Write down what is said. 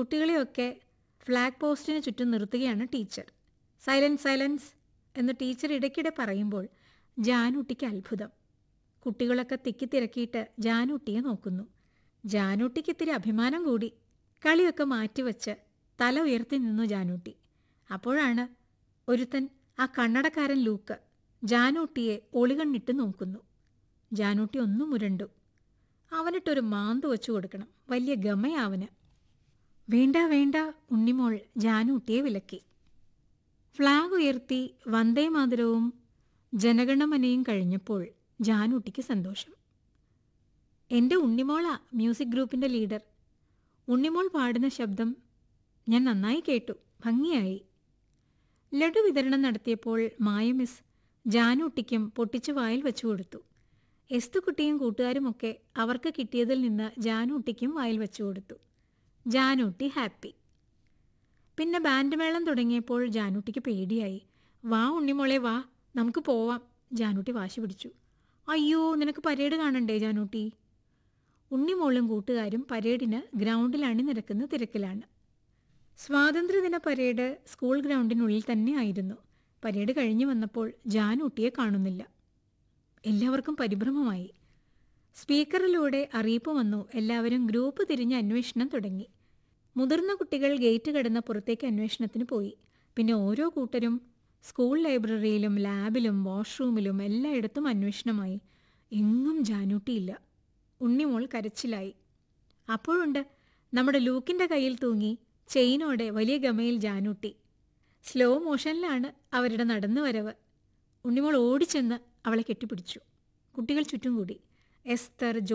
കുട്ടികളെയൊക്കെ ഫ്ലാഗ് പോസ്റ്റിന് ചുറ്റും നിർത്തുകയാണ് ടീച്ചർ സൈലൻസ് സൈലൻസ് എന്ന് ടീച്ചർ ഇടയ്ക്കിടെ പറയുമ്പോൾ ജാനൂട്ടിക്ക് അത്ഭുതം കുട്ടികളൊക്കെ തിക്കിത്തിരക്കിയിട്ട് ജാനൂട്ടിയെ നോക്കുന്നു ജാനൂട്ടിക്ക് ഇത്തിരി അഭിമാനം കൂടി കളിയൊക്കെ മാറ്റിവെച്ച് തല ഉയർത്തി നിന്നു ജാനൂട്ടി അപ്പോഴാണ് ഒരുത്തൻ ആ കണ്ണടക്കാരൻ ലൂക്ക് ജാനൂട്ടിയെ ഒളികണ്ണിട്ട് നോക്കുന്നു ജാനൂട്ടി ഒന്നും മുരണ്ടു അവനിട്ടൊരു മാന്തു വെച്ചു കൊടുക്കണം വലിയ ഗമയാവന് വേണ്ട വേണ്ട ഉണ്ണിമോൾ ജാനൂട്ടിയെ വിലക്കി ഫ്ലാഗ് ഉയർത്തി വന്ദേ മാതരവും ജനഗണമനയും കഴിഞ്ഞപ്പോൾ ജാനൂട്ടിക്ക് സന്തോഷം എൻ്റെ ഉണ്ണിമോളാ മ്യൂസിക് ഗ്രൂപ്പിൻ്റെ ലീഡർ ഉണ്ണിമോൾ പാടുന്ന ശബ്ദം ഞാൻ നന്നായി കേട്ടു ഭംഗിയായി ലഡു വിതരണം നടത്തിയപ്പോൾ മായ മിസ് ജാനൂട്ടിക്കും പൊട്ടിച്ചു വായിൽ വെച്ചു കൊടുത്തു എസ്തുക്കുട്ടിയും കൂട്ടുകാരുമൊക്കെ അവർക്ക് കിട്ടിയതിൽ നിന്ന് ജാനൂട്ടിക്കും വായിൽ വെച്ചു കൊടുത്തു ജാനൂട്ടി ഹാപ്പി പിന്നെ ബാൻഡ് മേളം തുടങ്ങിയപ്പോൾ ജാനൂട്ടിക്ക് പേടിയായി വാ ഉണ്ണിമോളെ വാ നമുക്ക് പോവാം ജാനൂട്ടി വാശി പിടിച്ചു അയ്യോ നിനക്ക് പരേഡ് കാണണ്ടേ ജാനൂട്ടി ഉണ്ണിമോളും കൂട്ടുകാരും പരേഡിന് ഗ്രൗണ്ടിൽ അണിനിരക്കുന്ന തിരക്കിലാണ് സ്വാതന്ത്ര്യദിന പരേഡ് സ്കൂൾ ഗ്രൗണ്ടിനുള്ളിൽ തന്നെ ആയിരുന്നു പരേഡ് കഴിഞ്ഞു വന്നപ്പോൾ ജാനൂട്ടിയെ കാണുന്നില്ല എല്ലാവർക്കും പരിഭ്രമമായി സ്പീക്കറിലൂടെ അറിയിപ്പ് വന്നു എല്ലാവരും ഗ്രൂപ്പ് തിരിഞ്ഞ് അന്വേഷണം തുടങ്ങി മുതിർന്ന കുട്ടികൾ ഗേറ്റ് കടന്ന് പുറത്തേക്ക് അന്വേഷണത്തിന് പോയി പിന്നെ ഓരോ കൂട്ടരും സ്കൂൾ ലൈബ്രറിയിലും ലാബിലും വാഷ്റൂമിലും എല്ലായിടത്തും അന്വേഷണമായി എങ്ങും ജാനൂട്ടിയില്ല ഉണ്ണിമോൾ കരച്ചിലായി അപ്പോഴുണ്ട് നമ്മുടെ ലൂക്കിൻ്റെ കയ്യിൽ തൂങ്ങി ചെയിനോടെ വലിയ ഗമയിൽ ജാനൂട്ടി സ്ലോ മോഷനിലാണ് അവരുടെ നടന്നുവരവ് ഉണ്ണിമോൾ ഓടിച്ചെന്ന് അവളെ കെട്ടിപ്പിടിച്ചു കുട്ടികൾ ചുറ്റും കൂടി എസ്തർ